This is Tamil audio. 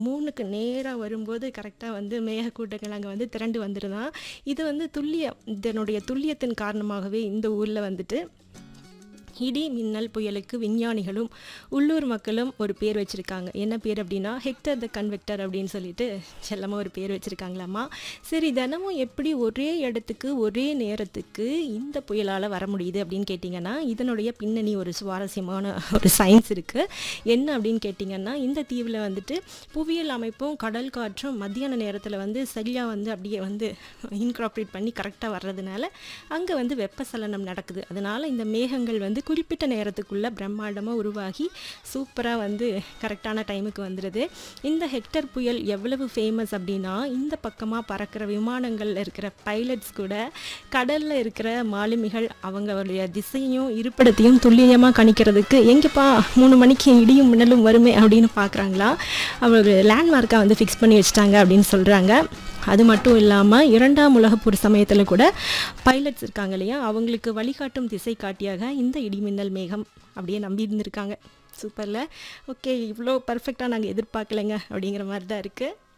3க்கு நேரா வரும்போது கரெக்ட்டா வந்து மேகக்கூட்டங்கள் அங்க வந்து திரண்டு வந்துருதாம். இது வந்து துல்லியம் இதனுடைய துல்லியத்தின் காரணமாகவே இந்த ஊர்ல வந்துட்டு இடி, மின்னல் புயலுக்கு விஞ்ஞானிகளும், உள்ளூர் மக்களும் ஒரு பேர் வச்சிருக்காங்க. என்ன பேர் அப்டின்னா, ஹெக்டர் த கன்வெக்டர் அப்டின்னு சொல்லிட்டு செல்லமா ஒரு பேர் வச்சிருக்காங்களாமா. சரி தினமும் எப்படி ஒரே இடத்துக்கு, ஒரே நேரத்துக்கு இந்த புயலால வர முடியுது அப்டின்னு கேட்டிங்கன்னா, இதனுடைய பின்னணி ஒரு சுவாரஸ்யமான ஒரு சயின்ஸ் இருக்கு. என்ன அப்டின்னு கேட்டிங்கன்னா, இந்த தீவுல வந்துட்டு புவியியல் அமைப்பும், கடல் காற்றும் மத்தியான நேரத்தில வந்து சரியா வந்து அப்டியே வந்து இன்கார்ப்பரேட் பண்ணி கரெக்ட்டா வர்றதுனால, அங்க வந்து வெப்பச்சலனம் நடக்குது. அதனால இந்த மேகங்கள் வந்து குறிப்பிட்ட நேரத்துக்குள்ள பிரம்மாண்டமா உருவாகி, சூப்பரா வந்து கரெக்ட்டான டைமுக்கு வந்துருது. இந்த ஹெக்டர் புயல் எவ்வளவு ஃபேமஸ் அப்டின்னா, இந்த பக்கமா பறக்கிற விமானங்கள்ல இருக்கிற பைலட்ஸ் கூட, கடல்ல இருக்கிற மாலுமிகள் அவங்களுடைய திசையும், இருப்பிடத்தையும் துல்லியமா கணிக்கிறதுக்கு, எங்கப்பா 3 மணிக்கு இடியும், மின்னலும் வருமே அப்டின்னு பார்க்குறாங்களாம். ஒரு லேண்ட்மார்க்கா வந்து ஃபிக்ஸ் பண்ணி வச்சுட்டாங்க அப்டின்னு சொல்றாங்க. அது மட்டும் இல்லாம 2ஆம் உலகப் போர் சமயத்தில கூட பைலட்ஸ் இருக்காங்க இல்லையா, அவங்களுக்கு வழிகாட்டும் திசைக்காட்டியாக இந்த இடி, மின்னல், மேகம் அப்டியே நம்பி இருந்திருக்காங்க. சூப்பர்ல. ஓகே இவ்ளோ பெர்ஃபெக்ட்டா நாங்க எதிர்பார்க்கலங்க அப்டிங்கிற மாரி தான் இருக்கு.